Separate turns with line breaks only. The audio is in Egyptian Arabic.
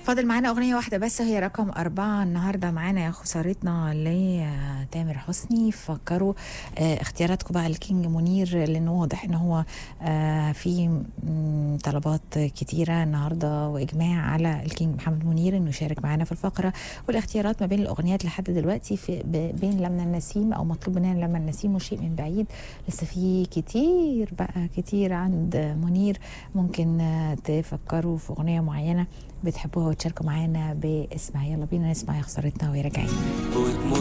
فاضل معانا أغنية واحدة بس هي رقم أربعة النهاردة معانا يا خسارتنا لتامر حسني فكروا آه، اختياراتكم بقى الكينج منير لأنه واضح إن هو آه، في مم، طلبات كتيرة النهاردة وإجماع على الكينج محمد منير إنه يشارك معانا في الفقرة والاختيارات ما بين الأغنيات لحد دلوقتي في ب- بين لمنا النسيم أو مطلوب مننا لمنا النسيم وشيء من بعيد لسه في كتير بقى كتير عند منير ممكن آه، تفكروا في أغنية معينة بتحبوها وتشاركوا معانا باسمها يلا بينا نسمع يا خسارتنا وهي راجعين
وتمر